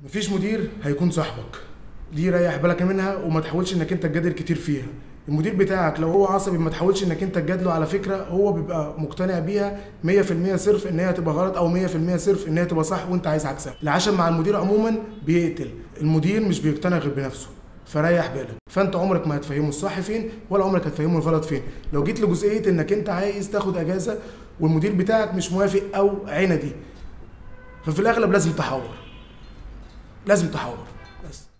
مفيش مدير هيكون صاحبك دي ريح بالك منها وما تحاولش انك انت تجادل كتير فيها المدير بتاعك لو هو عصبي ما تحاولش انك انت تجادله على فكره هو بيبقى مقتنع بيها 100% صرف ان هي تبقى غلط او 100% صرف ان هي تبقى صح وانت عايز عكسها العشم مع المدير عموما بيقتل المدير مش بيقتنع غير بنفسه فريح بالك فانت عمرك ما هتفهمه الصح فين ولا عمرك هتفهمه الغلط فين لو جيت لجزئيه انك انت عايز تاخد اجازه والمدير بتاعك مش موافق او عندي ففي الاغلب لازم تحور لازم تحور بس